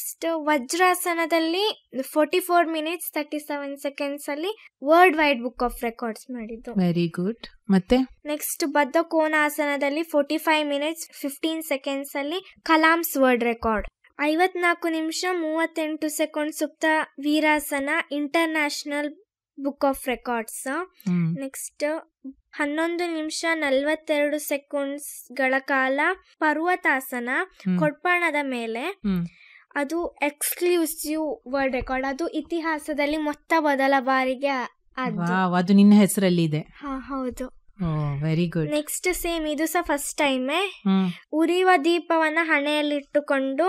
Next ವಜ್ರಾಸನದಲ್ಲಿ forty four minutes thirty seven seconds ಅಲ್ಲಿ world wide book of records ಮಾಡಿದ್ದು very good ಮತ್ತೆ next ಬದ್ಧ ಕೋನಾಸನದಲ್ಲಿ forty five minutes fifteen seconds ಅಲ್ಲಿ ಕಲಾಮ್ಸ್ ವರ್ಲ್ಡ್ ರೆಕಾರ್ಡ್ ಐವತ್ನಾಲ್ಕು ನಿಮಿಷ ಮೂವತ್ತೆಂಟು ಸೆಕೆಂಡ್ ಸುಪ್ತ ವೀರಾಸನ international book of records hmm next ಹನ್ನೊಂದು ನಿಮಿಷ ನಲವತ್ತೆರಡು ಸೆಕೆಂಡ್ಸ್ ಗಳ ಕಾಲ ಪರ್ವತಾಸನ ಹ್ಮ್. ಕೊಡ್ಪಾಣದ ಮೇಲೆ ಹ್ಮ್ ಅದು ಎಕ್ಸ್ಕ್ಲೂಸಿವ್ ವರ್ಲ್ಡ್ ರೆಕಾರ್ಡ್ ಅದು ಇತಿಹಾಸದಲ್ಲಿ ಮೊತ್ತ ಮೊದಲ ಬಾರಿಗೆ ಆದ್ದು ವಾವ್ ಅದು ನಿನ್ನ ಹೆಸರಲ್ಲಿ ಇದೆ ಹಾ ಹೌದು ಓ ವೆರಿ ಗುಡ್ ನೆಕ್ಸ್ಟ್ ಸೇಮ್ ಇದು ಸಹ ಫಸ್ಟ್ ಟೈಮೇ ಹ್ಮ್ ಉರಿಯುವ ದೀಪವನ್ನ ಹಣೆಯಲ್ಲಿಟ್ಟುಕೊಂಡು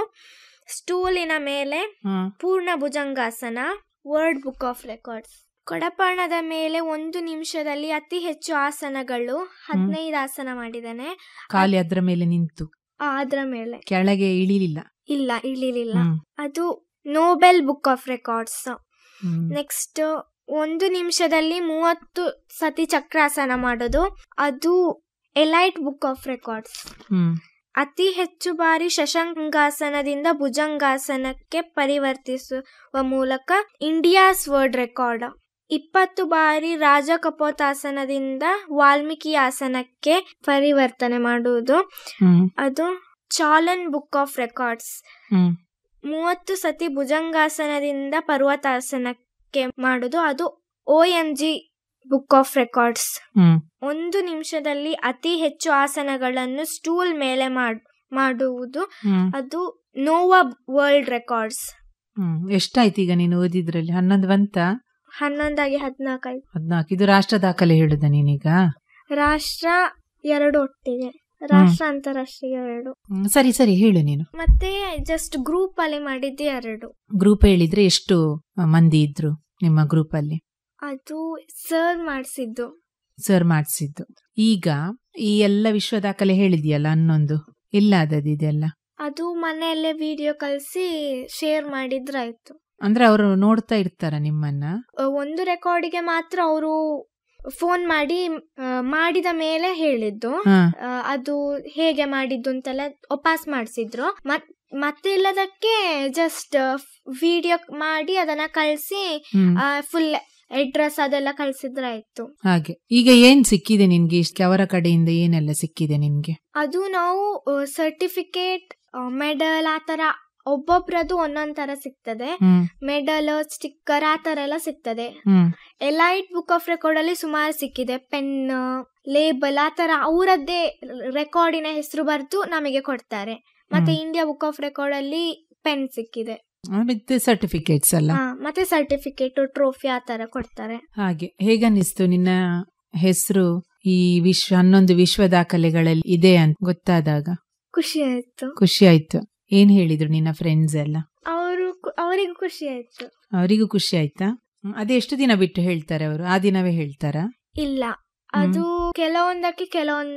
ಸ್ಟೂಲಿನ ಮೇಲೆ ಹ್ಮ್ ಪೂರ್ಣ ಭುಜಂಗಾಸನ ವರ್ಲ್ಡ್ ಬುಕ್ ಆಫ್ ರೆಕಾರ್ಡ್ಸ್ ಕೊಡಪಾಣದ ಮೇಲೆ ಒಂದು ನಿಮಿಷದಲ್ಲಿ ಅತಿ ಹೆಚ್ಚು ಆಸನಗಳು ಹದಿನೈದು ಆಸನ ಮಾಡಿದ್ದಾನೆ ಖಾಲಿ ಅದ್ರ ಮೇಲೆ ನಿಂತು ಆ, ಅದ್ರ ಮೇಲೆ ಕೆಳಗೆ ಇಳಿಲಿಲ್ಲ ಇಲ್ಲ ಇಳಿಲಿಲ್ಲ ಹ್ಮ್ ಅದು Noble book of records hmm next ಒಂದು ನಿಮಿಷದಲ್ಲಿ ಮೂವತ್ತು ಸತಿ ಚಕ್ರಾಸನ ಮಾಡೋದು ಅದು elite book of records hmm ಅತಿ ಹೆಚ್ಚು ಬಾರಿ ಶಶಾಂಗಾಸನದಿಂದ ಭುಜಂಗಾಸನಕ್ಕೆ ಪರಿವರ್ತಿಸುವ ಮೂಲಕ ಇಂಡಿಯಾಸ್ ವರ್ಲ್ಡ್ ರೆಕಾರ್ಡ್ ಇಪ್ಪತ್ತು ಬಾರಿ ರಾಜ ಕಪೋತಾಸನದಿಂದ ವಾಲ್ಮೀಕಿ ಆಸನಕ್ಕೆ ಪರಿವರ್ತನೆ ಮಾಡುವುದು ಹ್ಮ್ ಅದು ಚಾಲನ್ ಬುಕ್ ಆಫ್ ರೆಕಾರ್ಡ್ಸ್ ಹ್ಮ್ ಮೂವತ್ತು ಸತಿ ಭುಜಂಗಾಸನದಿಂದ ಪರ್ವತಾಸನಕ್ಕೆ ಮಾಡುದು ಅದು O M G book of records hmm ಒಂದು ನಿಮಿಷದಲ್ಲಿ ಅತಿ ಹೆಚ್ಚು ಆಸನಗಳನ್ನು ಸ್ಟೂಲ್ ಮೇಲೆ ಮಾಡ್- ಮಾಡುವುದು ಹ್ಮ್ ಅದು ನೋವಾ ವರ್ಲ್ಡ್ ರೆಕಾರ್ಡ್ಸ್ ಹ್ಮ್ ಎಷ್ಟಾಯ್ತು ಈಗ ನೀನು ಓದಿದ್ರಲ್ಲಿ ಹನ್ನೊಂದು ಬಂತ ಹನ್ನೊಂದಾಗಿ ಹದಿನಾಲ್ಕು ಹದ್ನಾಲ್ಕು ಇದು ರಾಷ್ಟ್ರ ದಾಖಲೆ ಹೇಳುದ ನೀನೀಗ ರಾಷ್ಟ್ರ ಎರಡು ಒಟ್ಟಿಗೆ ರಾಷ್ಟ್ರ ಅಂತಾರಾಷ್ಟ್ರೀಯ ಎರಡು ಹ್ಮ್, ಸರಿ ಸರಿ ಹೇಳು ನೀನು ಮತ್ತೆ ಜಸ್ಟ್ ಗ್ರೂಪ್ ಅಲ್ಲಿ ಮಾಡಿದ್ದು ಎರಡು ಗ್ರೂಪ್ ಹೇಳಿದ್ರೆ ಎಷ್ಟು ಆ, ಮಂದಿ ಇದ್ರು ನಿಮ್ಮ ಗ್ರೂಪ್ ಅಲ್ಲಿ ಅದು ಸರ್ ಮಾಡಿಸಿದ್ದು ಸರ್ ಮಾಡಿಸಿದ್ದು ಈಗ ಈ ಎಲ್ಲ ವಿಶ್ವ ದಾಖಲೆ ಹೇಳಿದ್ಯಲ್ಲ ಹನ್ನೊಂದು ಇಲ್ಲ ಅದದು ಇದೆಲ್ಲ ಅದು ಮನೆಯಲ್ಲೇ ವಿಡಿಯೋ ಕಳಿಸಿ ಶೇರ್ ಮಾಡಿದ್ರಾಯ್ತು ಅಂದ್ರೆ ಅವರು ನೋಡ್ತಾ ಇರ್ತಾರ ನಿಮ್ಮನ್ನ ಅ, ಒಂದು ರೆಕಾರ್ಡಿಗೆ ಮಾತ್ರ ಅವರು ಫೋನ್ ಮಾಡಿ ಆ, ಮಾಡಿದ ಮೇಲೆ ಹೇಳಿದ್ದು ಹಾ ಆ, ಅದು ಹೇಗೆ ಮಾಡಿದ್ದು ಅಂತೆಲ್ಲ ವಾಪಸ್ ಮಾಡಿಸಿದ್ರು ಮತ್ತೆ ಇಲ್ಲದಕ್ಕೆ ಜಸ್ಟ್ ವಿಡಿಯೋ ಮಾಡಿ ಅದನ್ನ ಕಳಿಸಿ ಹ್ಮ್ ಫುಲ್ ಅಡ್ರೆಸ್ ಅದೆಲ್ಲ ಕಳ್ಸಿದ್ರಾಯ್ತು ಹಾಗೆ ಈಗ ಏನ್ ಸಿಕ್ಕಿದೆ ನಿನ್ಗೆ ಇಷ್ಟ ಅವರ ಕಡೆಯಿಂದ ಏನೆಲ್ಲ ಸಿಕ್ಕಿದೆ ನಿನ್ಗೆ ಅದು ನಾವು ಸರ್ಟಿಫಿಕೇಟ್ ಮೆಡಲ್ ಆ ತರ ಒಬ್ಬೊಬ್ರದ್ದು ಒಂದೊಂದ್ ತರ ಸಿಗ್ತದೆ ಹ್ಮ್ ಮೆಡಲ್ ಸ್ಟಿಕ್ಕರ್ ಆ ತರ ಎಲ್ಲ ಸಿಗ್ತದೆ hmm elite book of record ಅಲ್ಲಿ ಸುಮಾರು ಸಿಕ್ಕಿದೆ ಪೆನ್ ಲೇಬಲ್ ಆ ತರ ಅವರದ್ದೇ ರೆಕಾರ್ಡಿನ ಹೆಸರು ಬರೆದು ನಮಗೆ ಕೊಡ್ತಾರೆ ಮತ್ತೆ hmm. India book of record ಅಲ್ಲಿ ಪೆನ್ ಸಿಕ್ಕಿದೆ ವಿತ್ ಸರ್ಟಿಫಿಕೇಟ್ಸ್ ಅಲ್ಲ ಹಾ, ಮತ್ತೆ ಸರ್ಟಿಫಿಕೇಟ್ ಟ್ರೋಫಿ ಆ ತರ ಕೊಡ್ತಾರೆ ಹಾಗೆ ಹೇಗನ್ನಿಸ್ತು ನಿನ್ನ ಹೆಸರು ಈ ವಿಶ್ವ ಹನ್ನೊಂದು ವಿಶ್ವ ದಾಖಲೆಗಳಲ್ಲಿ ಇದೆ ಅಂತ ಗೊತ್ತಾದಾಗ ಖುಷಿ ಆಯ್ತು ಖುಷಿ ಆಯ್ತು ಏನ್ ಹೇಳಿದ್ರು ನಿನ್ನ ಫ್ರೆಂಡ್ಸ್ ಎಲ್ಲ ಅವರು ಅವರಿಗೂ ಖುಷಿ ಆಯ್ತು ಅವರಿಗೂ ಖುಷಿ ಆಯ್ತಾ ಹ್ಮ್, ಅದೇ ಎಷ್ಟು ದಿನ ಬಿಟ್ಟು ಹೇಳ್ತಾರೆ ಅವರು ಆ ದಿನವೇ ಹೇಳ್ತಾರಾ ಇಲ್ಲ ಅದು ಕೆಲವೊಂದಕ್ಕೆ ಕೆಲವೊಂದ್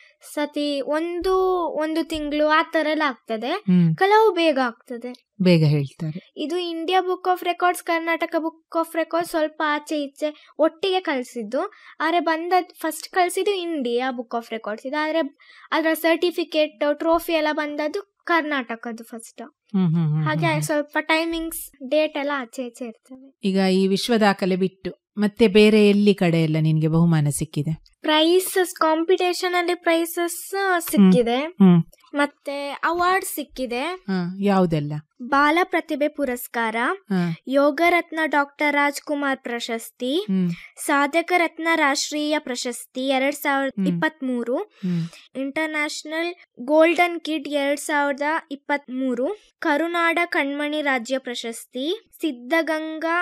ಸತಿ ಒಂದು ಒಂದು ತಿಂಗಳು ಆ ತರ ಎಲ್ಲ ಆಗ್ತದೆ ಹ್ಮ್ ಕೆಲವು ಬೇಗ ಆಗ್ತದೆ ಬೇಗ ಹೇಳ್ತಾರೆ ಇದು India book of records Karnataka book of records ಸ್ವಲ್ಪ ಆಚೆ ಈಚೆ ಒಟ್ಟಿಗೆ ಕಳಿಸಿದ್ದು ಆದ್ರೆ ಬಂದ ಫಸ್ಟ್ ಕಳಿಸಿದ್ದು ಇಂಡಿಯಾ ಬುಕ್ ಆಫ್ ರೆಕಾರ್ಡ್ಸ್ ಇದು ಆದ್ರೆ ಅದರ ಸರ್ಟಿಫಿಕೇಟ್ ಟ್ರೋಫಿ ಎಲ್ಲ ಬಂದದ್ದು ಕರ್ನಾಟಕದ್ದು ಫಸ್ಟ್ ಹ್ಮ್ ಹ್ಮ್ ಹ್ಮ್ ಹಾಗೆ ಹ್ಮ್. ಸ್ವಲ್ಪ ಟೈಮಿಂಗ್ಸ್ ಡೇಟ್ ಎಲ್ಲ ಆಚೆ ಈಚೆ ಇರ್ತವೆ ಈಗ ಈ ವಿಶ್ವ ದಾಖಲೆ ಬಿಟ್ಟು ಮತ್ತೆ ಬೇರೆ ಎಲ್ಲಿ ಕಡೆ ಎಲ್ಲ ನಿನ್ಗೆ ಬಹುಮಾನ ಸಿಕ್ಕಿದೆ ಪ್ರೈಸಸ್ ಕಾಂಪಿಟೇಷನ್ ಅಲ್ಲಿ ಪ್ರೈಸಸ್ ಸಿಕ್ಕಿದೆ ಹ್ಮ್ ಮತ್ತೆ ಅವಾರ್ಡ್ ಸಿಕ್ಕಿದೆ ಹ ಯಾವ್ದೆಲ್ಲ ಬಾಲ ಪ್ರತಿಭೆ ಪುರಸ್ಕಾರ ಹ ಯೋಗರತ್ನ ಡಾಕ್ಟರ್ ರಾಜ್ಕುಮಾರ್ ಪ್ರಶಸ್ತಿ ಹ್ಮ್ ಸಾಧಕ ರತ್ನ ರಾಷ್ಟ್ರೀಯ ಪ್ರಶಸ್ತಿ ಎರಡ್ ಸಾವಿರದ ಹ್ಮ್. ಇಪ್ಪತ್ತ್ ಮೂರು ಹ್ಮ್ ಇಂಟರ್ನ್ಯಾಷನಲ್ ಗೋಲ್ಡನ್ ಕಿಡ್ ಎರಡ್ ಸಾವಿರದ ಇಪ್ಪತ್ತ್ ಮೂರು ಕರುನಾಡ ಕಣ್ಮಣಿ ರಾಜ್ಯ ಪ್ರಶಸ್ತಿ ಸಿದ್ಧಗಂಗಾ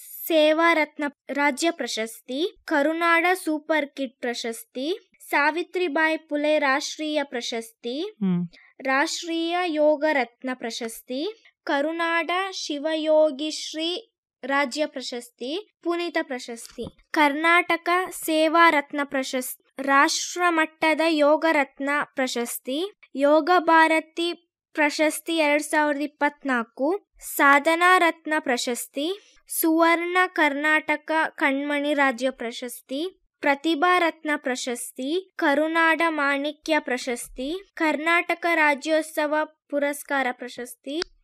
ಸೇವಾ ರತ್ನ ರಾಜ್ಯ ಪ್ರಶಸ್ತಿ ಕರುನಾಡ ಸೂಪರ್ ಕಿಡ್ ಪ್ರಶಸ್ತಿ ಸಾವಿತ್ರಿಬಾಯಿ ಪುಲೆ ರಾಷ್ಟ್ರೀಯ ಪ್ರಶಸ್ತಿ ಹ್ಮ್ ರಾಷ್ಟ್ರೀಯ ಯೋಗ ರತ್ನ ಪ್ರಶಸ್ತಿ ಕರುನಾಡ ಶಿವಯೋಗಿಶ್ರೀ ರಾಜ್ಯ ಪ್ರಶಸ್ತಿ ಪುನೀತ ಪ್ರಶಸ್ತಿ ಕರ್ನಾಟಕ ಸೇವಾ ರತ್ನ ಪ್ರಶಸ್ತಿ ರಾಷ್ಟ್ರ ಮಟ್ಟದ ಯೋಗ ರತ್ನ ಪ್ರಶಸ್ತಿ ಯೋಗ ಭಾರತಿ ಪ್ರಶಸ್ತಿ ಎರಡ್ ಸಾವಿರದ ಇಪ್ಪತ್ನಾಲ್ಕು ಸಾಧನಾ ರತ್ನ ಪ್ರಶಸ್ತಿ ಸುವರ್ಣ ಕರ್ನಾಟಕ ಕಣ್ಮಣಿ ರಾಜ್ಯ ಪ್ರಶಸ್ತಿ ಪ್ರತಿಭಾ ರತ್ನ ಪ್ರಶಸ್ತಿ ಕರುನಾಡ ಮಾಣಿಕ್ಯ ಪ್ರಶಸ್ತಿ ಕರ್ನಾಟಕ ರಾಜ್ಯೋತ್ಸವ ಪುರಸ್ಕಾರ ಪ್ರಶಸ್ತಿ